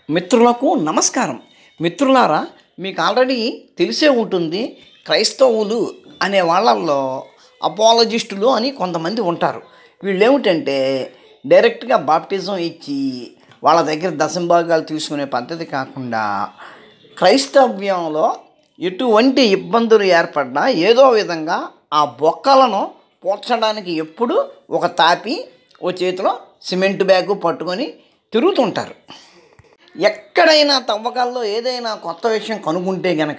మిత్రులకు నమస్కారం మిత్రులారా మీకు ఆల్రెడీ తెలిసే ఉంటుంది క్రైస్తవులు అనే వాళ్ళల్లో అపాలజిస్టులు అని కొంతమంది ఉంటారు వీళ్ళు ఏమిటంటే డైరెక్ట్గా బాప్టిజం ఇచ్చి వాళ్ళ దగ్గర దశంభాగాలు తీసుకునే పద్ధతి కాకుండా క్రైస్తవ్యంలో ఎటువంటి ఇబ్బందులు ఏర్పడినా ఏదో విధంగా ఆ బొక్కలను పోడ్చడానికి ఎప్పుడు ఒక తాపి ఓ చేతిలో సిమెంట్ బ్యాగు పట్టుకొని తిరుగుతుంటారు ఎక్కడైనా తవ్వకాల్లో ఏదైనా కొత్త విషయం కనుక్కుంటే గనక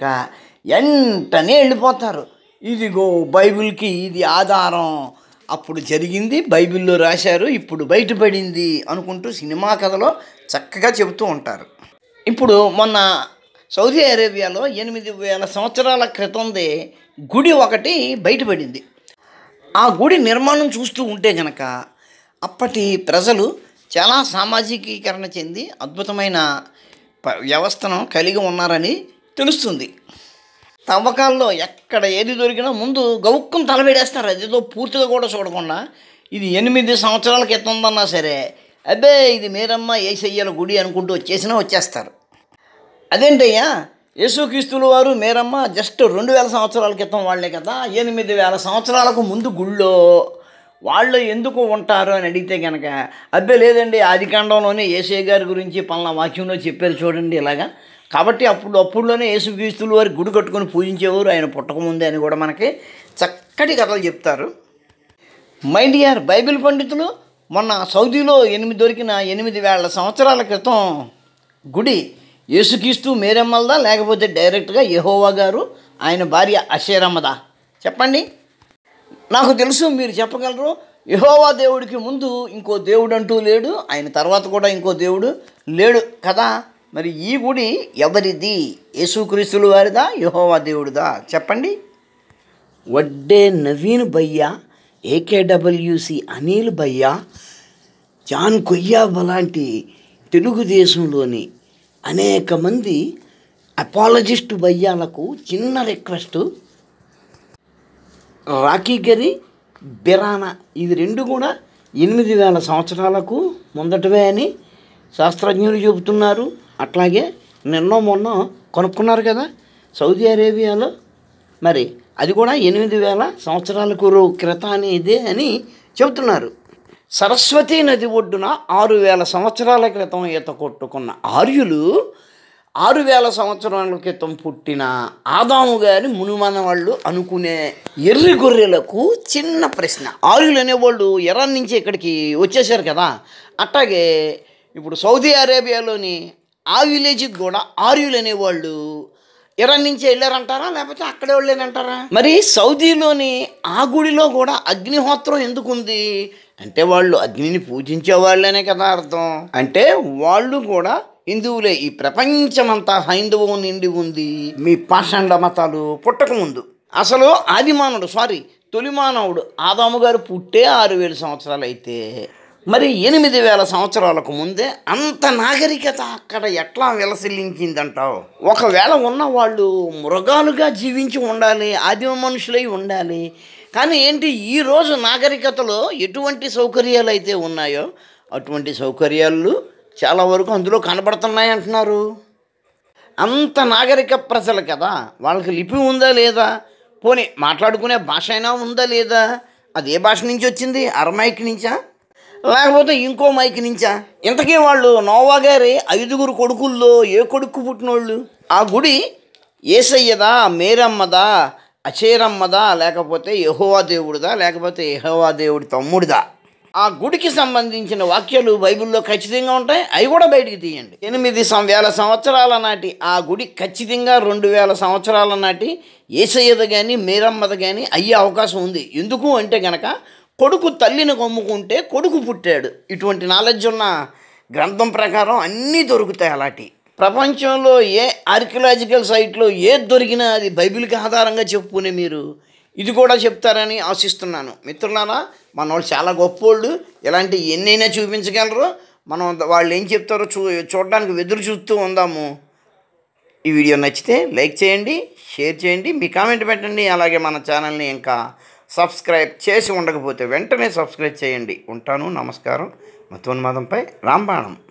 వెంటనే వెళ్ళిపోతారు ఇదిగో బైబిల్కి ఇది ఆధారం అప్పుడు జరిగింది బైబిల్లో రాశారు ఇప్పుడు బయటపడింది అనుకుంటూ సినిమా కథలో చక్కగా చెబుతూ ఉంటారు ఇప్పుడు మొన్న సౌదీ అరేబియాలో ఎనిమిది వేల సంవత్సరాల క్రితందే గుడి ఒకటి బయటపడింది ఆ గుడి నిర్మాణం చూస్తూ ఉంటే గనక అప్పటి ప్రజలు చాలా సామాజికీకరణ చెంది అద్భుతమైన ప- వ్యవస్థను కలిగి ఉన్నారని తెలుస్తుంది తవ్వకాల్లో ఎక్కడ ఏది దొరికినా ముందు గౌక్కం తలబెడేస్తారు అదేదో పూర్తిగా కూడా చూడకుండా ఇది ఎనిమిది సంవత్సరాల క్రితం ఉందన్నా సరే అబ్బే ఇది మీరమ్మ ఏసయ్యల గుడి అనుకుంటూ వచ్చేసినా వచ్చేస్తారు అదేంటయ్యా యేసుక్రీస్తుల వారు మేరమ్మ జస్ట్ రెండు వేల సంవత్సరాల క్రితం వాళ్ళే కదా ఎనిమిది వేల సంవత్సరాలకు ముందు గుళ్ళో వాళ్ళు ఎందుకు ఉంటారు అని అడిగితే కనుక అబ్బే లేదండి ఆదికాండంలోనే ఏసే గారి గురించి పలానా వాక్యంలో చెప్పారు చూడండి ఇలాగా కాబట్టి అప్పుడు అప్పుడులోనే యేసుక్రీస్తుల వారి గుడి కట్టుకొని పూజించేవారు ఆయన పుట్టకముందే అని కూడా మనకి చక్కటి కథలు చెప్తారు మై డియర్ బైబిల్ పండితులు మొన్న సౌదీలో ఎనిమిది దొరికిన ఎనిమిది వేల సంవత్సరాల క్రితం గుడి యేసుక్రీస్తు మేరమ్మలదా లేకపోతే డైరెక్ట్గా యెహోవా గారు ఆయన భార్య అషేరమ్మదా చెప్పండి నాకు తెలుసు మీరు చెప్పగలరు యెహోవా దేవుడికి ముందు ఇంకో దేవుడు అంటూ లేడు ఆయన తర్వాత కూడా ఇంకో దేవుడు లేడు కదా మరి ఈ గుడి ఎవరిది యేసుక్రీస్తుల వారిదా యెహోవా దేవుడిదా చెప్పండి వడ్డే నవీన్ భయ్య ఏకేడబ్ల్యూసి అనిల్ భయ్య జాన్ కొయ్యాబ లాంటి తెలుగుదేశంలోని అనేక మంది అపాలజిస్ట్ భయ్యాలకు చిన్న రిక్వెస్ట్ రాకీ గరి బిరానా ఇది రెండు కూడా ఎనిమిది వేల సంవత్సరాలకు ముందటవే అని శాస్త్రజ్ఞులు చెబుతున్నారు అట్లాగే నిన్నో మొన్న కనుక్కున్నారు కదా సౌదీ అరేబియాలో మరి అది కూడా ఎనిమిది వేల సంవత్సరాలకు రో- క్రితాన్ని ఇదే అని చెబుతున్నారు సరస్వతీ నది ఒడ్డున ఆరు వేల సంవత్సరాల క్రితం ఈత కొట్టుకున్న ఆర్యులు ఆరు వేల సంవత్సరాల క్రితం పుట్టిన ఆదాము గారి మునిమన వాళ్ళు అనుకునే ఎర్రి గొర్రెలకు చిన్న ప్రశ్న ఆర్యులు అనేవాళ్ళు ఎరాన్ నుంచి ఇక్కడికి వచ్చేసారు కదా అట్లాగే ఇప్పుడు సౌదీ అరేబియాలోని ఆ విలేజ్కి కూడా ఆర్యులు అనేవాళ్ళు ఇరాన్ నుంచి వెళ్ళారంటారా లేకపోతే అక్కడే వెళ్ళారంటారా మరి సౌదీలోని ఆ గుడిలో కూడా అగ్నిహోత్రం ఎందుకు ఉంది అంటే వాళ్ళు అగ్నిని పూజించే వాళ్ళనే కదా అర్థం అంటే వాళ్ళు కూడా హిందువులే ఈ ప్రపంచమంతా హైందవం నిండి ఉంది మీ పాషండ మతాలు పుట్టకముందు అసలు ఆదిమానవుడు సారీ తొలి మానవుడు ఆదాము గారు పుట్టే ఆరు వేల సంవత్సరాలు అయితే మరి ఎనిమిది వేల సంవత్సరాలకు ముందే అంత నాగరికత అక్కడ ఎట్లా విలసిల్లించిందంటావు ఒకవేళ ఉన్న వాళ్ళు మృగాలుగా జీవించి ఉండాలి ఆదిమ మనుషులై ఉండాలి కానీ ఏంటి ఈరోజు నాగరికతలో ఎటువంటి సౌకర్యాలు అయితే ఉన్నాయో అటువంటి సౌకర్యాలు చాలా వరకు అందులో కనబడుతున్నాయి అంటున్నారు అంత నాగరిక ప్రజలు కదా వాళ్ళకి లిపి ఉందా లేదా పోనీ మాట్లాడుకునే భాష అయినా ఉందా లేదా అది ఏ భాష నుంచి వచ్చింది అరమైక్ నుంచా లేకపోతే ఇంకో మైక్ నుంచా ఇంతకీ వాళ్ళు నోవా గారి ఐదుగురు కొడుకుల్లో ఏ కొడుకు పుట్టినోళ్ళు ఆ గుడి ఏసయ్యదా మేరమ్మదా అచేరమ్మదా లేకపోతే యెహోవా దేవుడిదా లేకపోతే యెహోవా దేవుడి తమ్ముడిదా ఆ గుడికి సంబంధించిన వాక్యాలు బైబిల్లో ఖచ్చితంగా ఉంటాయి అవి కూడా బయటికి తీయండి ఎనిమిది సం వేల సంవత్సరాల నాటి ఆ గుడి ఖచ్చితంగా రెండు వేల సంవత్సరాల నాటి ఏసయ్యద కానీ మీరమ్మద కానీ అయ్యే అవకాశం ఉంది ఎందుకు అంటే గనక కొడుకు తల్లిని కొమ్ముకుంటే కొడుకు పుట్టాడు ఇటువంటి నాలెడ్జ్ ఉన్న గ్రంథం ప్రకారం అన్నీ దొరుకుతాయి అలాంటి ప్రపంచంలో ఏ ఆర్కియలాజికల్ సైట్లో ఏది దొరికినా అది బైబిల్కి ఆధారంగా చెప్పుకునే మీరు ఇది కూడా చెప్తారని ఆశిస్తున్నాను మిత్రులారా మన వాళ్ళు చాలా గొప్పోళ్ళు ఇలాంటి ఎన్నైనా చూపించగలరు మనం వాళ్ళు ఏం చెప్తారో చూ చూడడానికి ఎదురు చూస్తూ ఉందాము ఈ వీడియో నచ్చితే లైక్ చేయండి షేర్ చేయండి మీ కామెంట్ పెట్టండి అలాగే మన ఛానల్ని ఇంకా సబ్స్క్రైబ్ చేసి ఉండకపోతే వెంటనే సబ్స్క్రైబ్ చేయండి ఉంటాను నమస్కారం మతోన్మాదంపై రాంబాణం